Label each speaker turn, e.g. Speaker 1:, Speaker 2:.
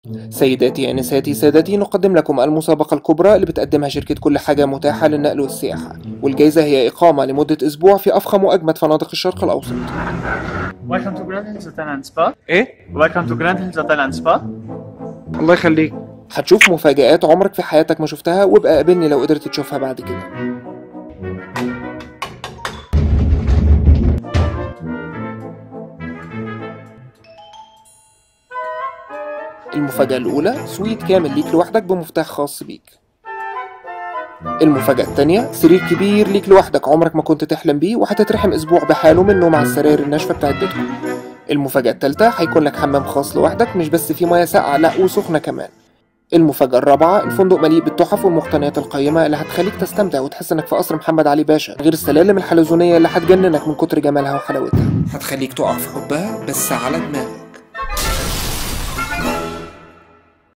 Speaker 1: سيداتي أنساتي سادتي نقدم لكم المسابقة الكبرى اللي بتقدمها شركة كل حاجة متاحة للنقل والسياحة والجائزة هي إقامة لمدة أسبوع في أفخم وأجمد فنادق الشرق الأوسط
Speaker 2: Welcome to Grand Hills Hotel and Spa.
Speaker 3: ايه
Speaker 2: Welcome to Grand Hills Hotel and Spa.
Speaker 3: الله يخليك
Speaker 1: هتشوف مفاجآت عمرك في حياتك ما شفتها وابقى قابلني لو قدرت تشوفها بعد كده المفاجأة الأولى سويت كامل ليك لوحدك بمفتاح خاص بيك المفاجأة التانية سرير كبير ليك لوحدك عمرك ما كنت تحلم بيه وهتترحم أسبوع بحاله منه مع السراير الناشفة بتاعت بيتكم المفاجأة التالتة هيكون لك حمام خاص لوحدك مش بس فيه مياه ساقعة لأ وسخنة كمان المفاجأة الرابعة الفندق مليء بالتحف والمقتنيات القيمة اللي هتخليك تستمتع وتحس انك في قصر محمد علي باشا غير السلالم الحلزونية اللي هتجننك من كتر جمالها وحلاوتها هتخليك تقع في حبها بس على دماغك